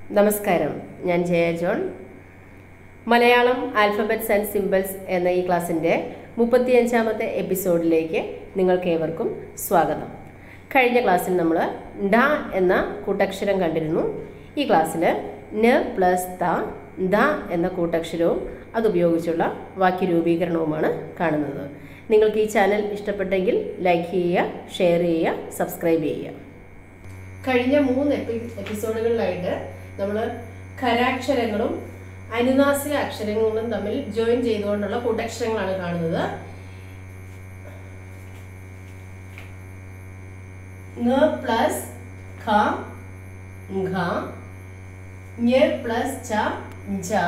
നമസ്കാരം ഞാൻ Jaya John Malayalam alphabets and symbols എന്ന ഈ ക്ലാസ്സിൻ്റെ മുപ്പത്തിയഞ്ചാമത്തെ എപ്പിസോഡിലേക്ക് നിങ്ങൾക്കേവർക്കും സ്വാഗതം കഴിഞ്ഞ ക്ലാസ്സിൽ നമ്മൾ ഡ എന്ന കൂട്ടക്ഷരം കണ്ടിരുന്നു ഈ ക്ലാസ്സിൽ ന പ്ലസ് ത ദ എന്ന കൂട്ടക്ഷരവും അതുപയോഗിച്ചുള്ള വാക്യരൂപീകരണവുമാണ് കാണുന്നത് നിങ്ങൾക്ക് ഈ ചാനൽ ഇഷ്ടപ്പെട്ടെങ്കിൽ ലൈക്ക് ചെയ്യുക ഷെയർ ചെയ്യുക സബ്സ്ക്രൈബ് ചെയ്യുക കഴിഞ്ഞ മൂന്ന് എപ്പി എപ്പിസോഡുകളിലായിട്ട് നമ്മൾ ഖരാക്ഷരങ്ങളും അനുനാസിക അക്ഷരങ്ങളും തമ്മിൽ ജോയിൻ ചെയ്തുകൊണ്ടുള്ള കൂട്ടക്ഷരങ്ങളാണ് കാണുന്നത് ങ പ്ലസ് ഖ ഘ ഞ പ്ലസ് ച ജ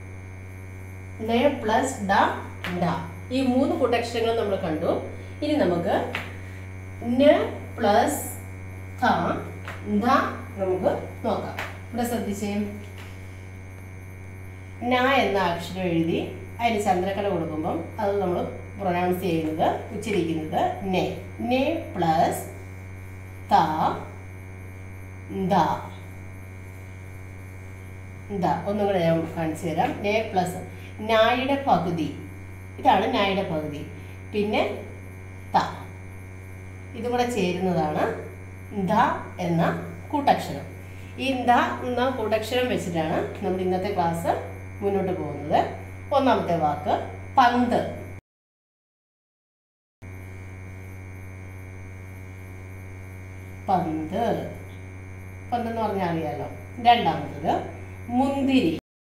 ന പ്ലസ് ഡ ഡ ഈ മൂന്ന് കൂട്ടക്ഷരങ്ങൾ നമ്മൾ കണ്ടു ഇനി നമുക്ക് ന പ്ലസ് ഥ ധ നമുക്ക് നോക്കാം ഇവിടെ ശ്രദ്ധിച്ചേ ന എന്ന അക്ഷരം എഴുതി അതിന് ചന്ദ്രക്കല കൊടുക്കുമ്പം അത് നമ്മൾ പ്രൊനൗൺസ് ചെയ്യുന്നത് ഉച്ചരിക്കുന്നത് നെ നെ പ്ലസ് ത ദ ദ ഒന്നും കൂടെ ഞാൻ കാണിച്ചു തരാം നെ പ്ലസ് നായുടെ പകുതി ഇതാണ് നായുടെ പകുതി പിന്നെ ത ഇതും കൂടെ ചേരുന്നതാണ് ധ എന്ന കൂട്ടക്ഷരം ഈ ധ എന്ന കൂട്ടക്ഷരം വെച്ചിട്ടാണ് നമ്മൾ ഇന്നത്തെ ക്ലാസ് മുന്നോട്ട് പോകുന്നത് ഒന്നാമത്തെ വാക്ക് പന്ത് പന്ത് പന്ത് എന്ന് പറഞ്ഞാൽ അറിയാലോ രണ്ടാമത്തത് മുന്തിരി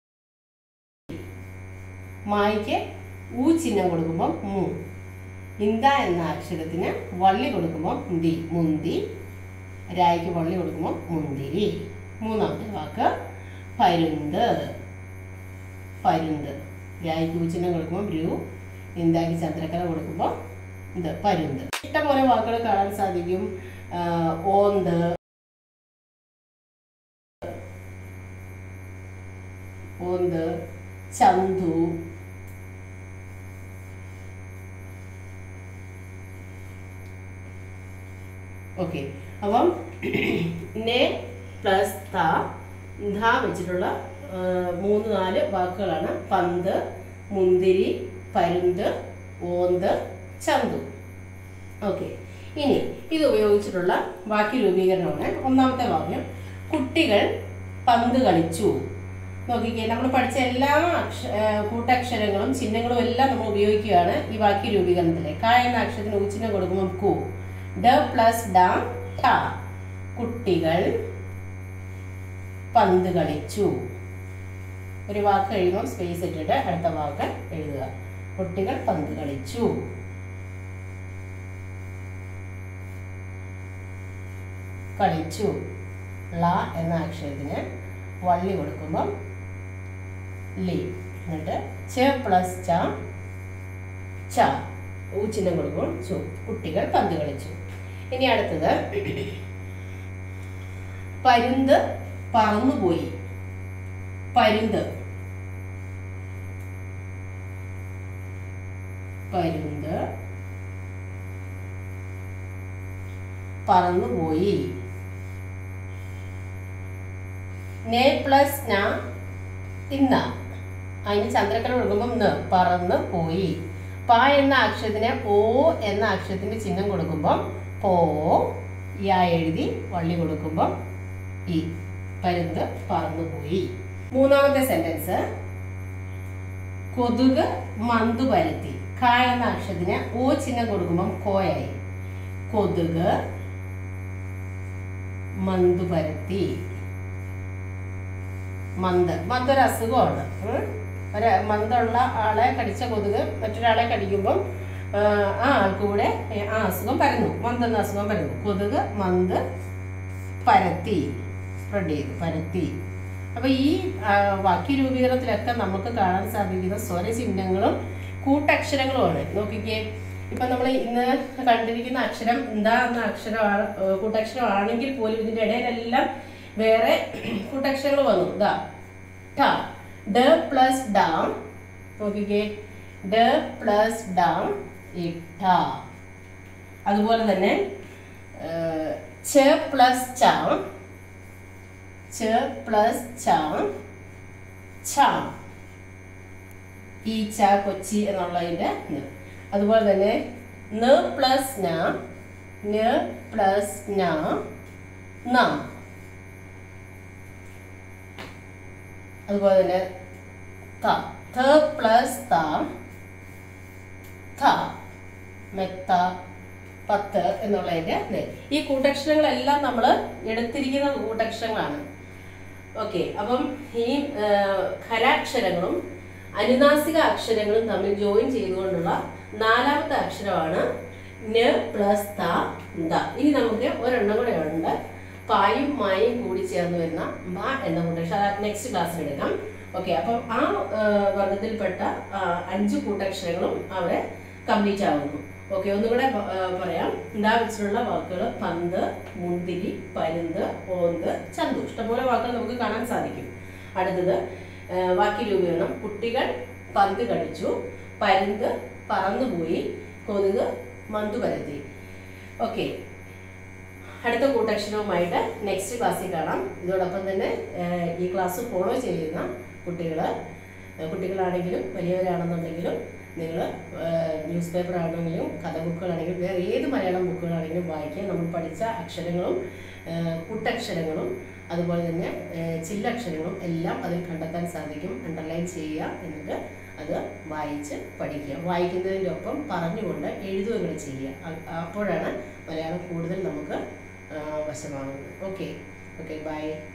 മായ്ക്ക് ഊ ചിഹ്നം കൊടുക്കുമ്പോൾ മു ഇന്ത എന്ന അക്ഷരത്തിന് വള്ളി കൊടുക്കുമ്പോൾ ദി മുന്തി രായ്ക്ക് വള്ളി കൊടുക്കുമ്പോൾ മുന്തിരി മൂന്നാമത്തെ വാക്ക് പരുന്ത് പരുന്ത് രായ്ക്ക് ഊച്ചിഹ്നം കൊടുക്കുമ്പോൾ ബ്രൂ ഇന്താക്ക് ചന്ദ്രക്കല കൊടുക്കുമ്പോൾ ഇത് പരുന്ത് ഇഷ്ടംപോലെ വാക്കുകൾ കാണാൻ സാധിക്കും ആ, ഓന്ത് ഓന്ത് ചന്തു ഓക്കെ അപ്പം നെ പ്ലസ് ത ധ വെച്ചിട്ടുള്ള ആ, മൂന്ന് നാല് വാക്കുകളാണ് പന്ത് മുന്തിരി പരുന്ത് ഓന്ത് ചന്തു ഓക്കെ ഇനി ഇത് ഉപയോഗിച്ചിട്ടുള്ള വാക്യ രൂപീകരണമാണ് ഒന്നാമത്തെ വാക്യം കുട്ടികൾ പന്ത് കളിച്ചു നോക്കിക്കേ നമ്മൾ പഠിച്ച എല്ലാ അക്ഷ ആ, കൂട്ടക്ഷരങ്ങളും ചിഹ്നങ്ങളും എല്ലാം നമ്മൾ ഉപയോഗിക്കുകയാണ് ഈ വാക്യ രൂപീകരണത്തിൽ ക എന്ന അക്ഷരത്തിന് ഉച്ചിഹ്നം കൊടുക്കുമ്പോൾ കു ഡ പ്ലസ് ഡ ട കുട്ടികൾ പന്ത് കളിച്ചു ഒരു വാക്ക് കഴിയുമ്പോൾ സ്പേസ് ഇട്ടിട്ട് അടുത്ത വാക്ക് എഴുതുക കുട്ടികൾ പന്ത് കളിച്ചു കളിച്ചു ള എന്ന അക്ഷരത്തിന് വള്ളി കൊടുക്കുമ്പം ലി എന്നിട്ട് ച പ്ലസ് ച ച ഊച്ചിഹ്നം കൊടുക്കുമ്പോൾ ചു കുട്ടികൾ പന്ത് കളിച്ചു ഇനി അടുത്തത് പരുന്ത് പറന്നുപോയി പരുന്ത് പരുന്ത് പറന്നുപോയി നെ പ്ലസ് ന ഇന്ന അതിന് ചന്ദ്രക്കല കൊടുക്കുമ്പം ന് പറന്ന് പോയി പ എന്ന അക്ഷരത്തിന് ഓ എന്ന അക്ഷരത്തിന്റെ ചിഹ്നം കൊടുക്കുമ്പം പോ യാ എഴുതി വള്ളി കൊടുക്കുമ്പം ഈ പരുന്ത് പറന്നുപോയി മൂന്നാമത്തെ സെന്റൻസ് കൊതുക് മന്തു പരത്തി ക എന്ന അക്ഷരത്തിന് ഓ ചിഹ്നം കൊടുക്കുമ്പം കോയായി കൊതുക് മന്തു പരത്തി മന്ത് മന്ത് ഒരു അസുഖമാണ് ഉം. ഒരു മന്തുള്ള ആളെ കടിച്ച കൊതുക് മറ്റൊരാളെ കടിക്കുമ്പം ആ, ആ ആൾക്ക് കൂടെ ഏ, ആ അസുഖം പരന്നു മന്ത് എന്ന അസുഖം പരന്നു കൊതുക് മന്ത് പരത്തി സ്പ്രെഡ് ചെയ്തു പരത്തി അപ്പൊ ഈ ആ, വാക്യരൂപീകരണത്തിലൊക്കെ നമുക്ക് കാണാൻ സാധിക്കുന്ന സ്വരചിഹ്നങ്ങളും കൂട്ടക്ഷരങ്ങളുമാണ് നോക്കിക്കേ ഇപ്പൊ നമ്മൾ ഇന്ന് കണ്ടിരിക്കുന്ന അക്ഷരം എന്താ എന്ന അക്ഷരമാണ് ഏ, കൂട്ടക്ഷരമാണെങ്കിൽ പോലും ഇതിന്റെ ഇടയിലെല്ലാം വേറെ കൂട്ടക്ഷരങ്ങൾ വന്നു ഇതാ ട ഡ പ്ലസ് ഡാം നോക്കിക്കേ ഡ പ്ലസ് ഡാം ഇട്ട അതുപോലെ തന്നെ ച പ്ലസ് ച ച പ്ലസ് ച ഛ ഈ ച കൊച്ചി എന്നുള്ളതിൻ്റെ ന് അതുപോലെ തന്നെ ന പ്ലസ് ന ന പ്ലസ് ന ന അതുപോലെ തന്നെ ത ഥ പ്ലസ് ത ഥ മെത്ത പത്ത് എന്നുള്ളതിൻ്റെ ന് ഈ കൂട്ടക്ഷരങ്ങളെല്ലാം നമ്മൾ എടുത്തിരിക്കുന്ന കൂട്ടക്ഷരങ്ങളാണ് ഓക്കെ അപ്പം ഈ ആ, ഖരാക്ഷരങ്ങളും അനുനാസിക അക്ഷരങ്ങളും തമ്മിൽ ജോയിൻ ചെയ്തുകൊണ്ടുള്ള നാലാമത്തെ അക്ഷരമാണ് ന പ്ലസ് ത ദ ഇനി നമുക്ക് ഒരെണ്ണം കൂടെ ഉണ്ട് പായും മായും കൂടി ചേർന്ന് വരുന്ന ബ എന്ന കൂട്ടക്ഷരം അത് നെക്സ്റ്റ് ക്ലാസ്സിൽ എടുക്കാം ഓക്കെ അപ്പം ആ ആ, വർഗത്തിൽപ്പെട്ട ആ, അഞ്ച് കൂട്ടക്ഷരങ്ങളും അവിടെ കംപ്ലീറ്റ് ആകുന്നു ഓക്കെ ഒന്നുകൂടെ പ- ആ, പറയാം എന്താ വെച്ചിട്ടുള്ള വാക്കുകൾ പന്ത് മുന്തിരി പരുന്ത് ഓന്ത് ചന്തു ഇഷ്ടംപോലെ വാക്കുകൾ നമുക്ക് കാണാൻ സാധിക്കും അടുത്തത് ആ, വാക്യ രൂപീകരണം കുട്ടികൾ പന്ത് കളിച്ചു പരുന്ത് പറന്നുപോയി കൊതുക് മന്തു പരത്തി ഓക്കെ അടുത്ത കൂട്ടക്ഷരവുമായിട്ട് നെക്സ്റ്റ് ക്ലാസ്സിൽ കാണാം ഇതോടൊപ്പം തന്നെ ഏഹ്, ഈ ക്ലാസ് ഫോളോ ചെയ്യുന്ന കുട്ടികൾ കുട്ടികളാണെങ്കിലും വലിയവരാണെന്നുണ്ടെങ്കിലും നിങ്ങൾ ന്യൂസ് പേപ്പർ ആണെങ്കിലും കഥ ബുക്കുകളാണെങ്കിലും വേറെ ഏത് മലയാളം ബുക്കുകളാണെങ്കിലും വായിക്കുക നമ്മൾ പഠിച്ച അക്ഷരങ്ങളും ഏഹ്, കുട്ടക്ഷരങ്ങളും അതുപോലെ തന്നെ ഏഹ്, ചില്ലക്ഷരങ്ങളും എല്ലാം അതിൽ കണ്ടെത്താൻ സാധിക്കും അണ്ടർലൈൻ ചെയ്യുക എന്നിട്ട് അത് വായിച്ച് പഠിക്കുക വായിക്കുന്നതിൻ്റെ ഒപ്പം പറഞ്ഞുകൊണ്ട് എഴുതുകയും ചെയ്യുക അ- അപ്പോഴാണ് മലയാളം കൂടുതൽ നമുക്ക് ആ, വശമാകുന്നത് ഓക്കെ ഓക്കെ ബൈ